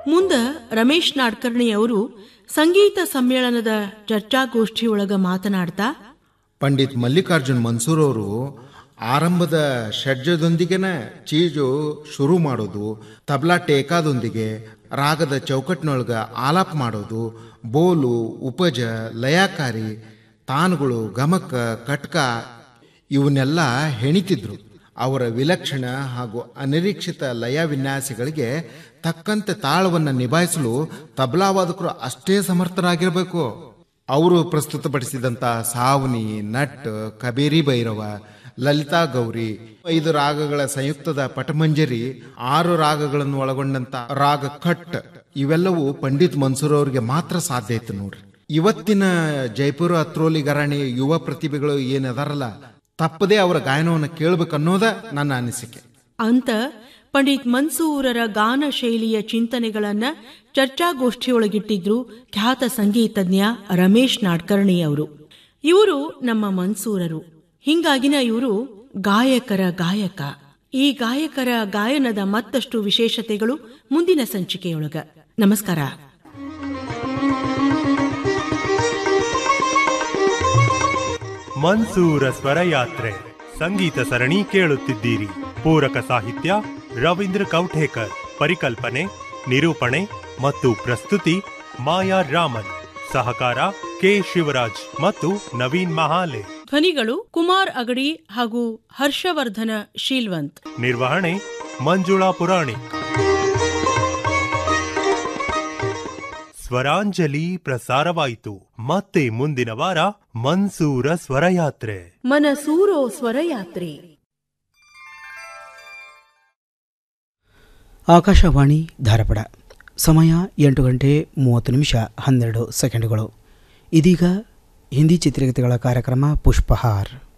ಮುಂದ ರಮೇಶ್ ನಾಡ್ಕರ್ಣಿ ಅವರು ಸಂಗೀತ ಸಮ್ಮೇಳನದ ಚರ್ಚಾಗೋಷ್ಠಿಯೊಳಗ ಮಾತನಾಡ್ತಾ ಪಂಡಿತ್ ಮಲ್ಲಿಕಾರ್ಜುನ್ ಮನ್ಸೂರ್ ಅವರು ಆರಂಭದ ಷಡ್ಜದೊಂದಿಗೆನ ಚೀಜು ಶುರು ಮಾಡೋದು ತಬ್ಲಾ ಟೇಕಾದೊಂದಿಗೆ ರಾಗದ ಚೌಕಟ್ಟಿನೊಳಗ ಆಲಾಪ ಮಾಡೋದು ಬೋಲು ಉಪಜ ಲಯಕಾರಿ ತಾನುಗಳು ಗಮಕ ಕಟ್ಕ ಇವನ್ನೆಲ್ಲ ಹೆಣಿತಿದ್ರು ಅವರ ವಿಲಕ್ಷಣ ಹಾಗೂ ಅನಿರೀಕ್ಷಿತ ಲಯ ವಿನ್ಯಾಸಗಳಿಗೆ ತಕ್ಕಂತೆ ತಾಳವನ್ನು ನಿಭಾಯಿಸಲು ತಬಲಾವಾದಕರು ಅಷ್ಟೇ ಸಮರ್ಥರಾಗಿರಬೇಕು ಅವರು ಪ್ರಸ್ತುತಪಡಿಸಿದಂಥ ಸಾವನಿ ನಟ್ ಕಬೇರಿ ಭೈರವ ಲಲಿತಾ ಗೌರಿ ಐದು ರಾಗಗಳ ಸಂಯುಕ್ತದ ಪಟಮಂಜರಿ ಆರು ರಾಗಗಳನ್ನು ಒಳಗೊಂಡಂತ ರಾಗ ಕಟ್ ಇವೆಲ್ಲವೂ ಪಂಡಿತ್ ಮನ್ಸೂರ್ ಅವರಿಗೆ ಮಾತ್ರ ಸಾಧ್ಯ ಇತ್ತು ನೋಡ್ರಿ ಇವತ್ತಿನ ಜೈಪುರ ಅತ್ರೋಲಿ ಗರಾಣಿ ಯುವ ಪ್ರತಿಭೆಗಳು ಏನದಾರಲ್ಲ ತಪ್ಪದೇ ಅವರ ಗಾಯನವನ್ನು ಕೇಳಬೇಕನ್ನೋದ ನನ್ನ ಅನಿಸಿಕೆ ಅಂತ ಪಂಡಿತ್ ಮನ್ಸೂರರ ಗಾನ ಶೈಲಿಯ ಚಿಂತನೆಗಳನ್ನ ಚರ್ಚಾಗೋಷ್ಠಿಯೊಳಗಿಟ್ಟಿದ್ರು ಖ್ಯಾತ ಸಂಗೀತಜ್ಞ ರಮೇಶ್ ನಾಡ್ಕರ್ಣಿ ಅವರು ಇವರು ನಮ್ಮ ಮನ್ಸೂರರು ಹಿಂಗಾಗಿನ ಇವರು ಗಾಯಕರ ಗಾಯಕ ಈ ಗಾಯಕರ ಗಾಯನದ ಮತ್ತಷ್ಟು ವಿಶೇಷತೆಗಳು ಮುಂದಿನ ಸಂಚಿಕೆಯೊಳಗ ನಮಸ್ಕಾರ ಮನ್ಸೂರ ಸ್ವರಯಾತ್ರೆ ಸಂಗೀತ ಸರಣಿ ಕೇಳುತ್ತಿದ್ದೀರಿ ಪೂರಕ ಸಾಹಿತ್ಯ ರವೀಂದ್ರ ಕೌಠೇಕರ್ ಪರಿಕಲ್ಪನೆ ನಿರೂಪಣೆ ಮತ್ತು ಪ್ರಸ್ತುತಿ ಮಾಯಾ ರಾಮನ್ ಸಹಕಾರ ಕೆ ಶಿವರಾಜ್ ಮತ್ತು ನವೀನ್ ಮಹಾಲೆ ಧ್ವನಿಗಳು ಕುಮಾರ್ ಅಗಡಿ ಹಾಗೂ ಹರ್ಷವರ್ಧನ ಶೀಲ್ವಂತ್ ನಿರ್ವಹಣೆ ಮಂಜುಳಾ ಪುರಾಣಿಕ್ ಸ್ವರಾಂಜಲಿ ಪ್ರಸಾರವಾಯಿತು ಮತ್ತೆ ಮುಂದಿನ ವಾರ ಮನ್ಸೂರ ಸ್ವರಯಾತ್ರೆ ಮನಸೂರೋ ಸ್ವರಯಾತ್ರೆ ಆಕಾಶವಾಣಿ ಧಾರವಾಡ ಸಮಯ ಎಂಟು ಗಂಟೆ ಮೂವತ್ತು ನಿಮಿಷ ಹನ್ನೆರಡು ಸೆಕೆಂಡುಗಳು ಇದೀಗ ಹಿಂದಿ ಚಿತ್ರಗೀತೆಗಳ ಕಾರ್ಯಕ್ರಮ ಪುಷ್ಪಹಾರ್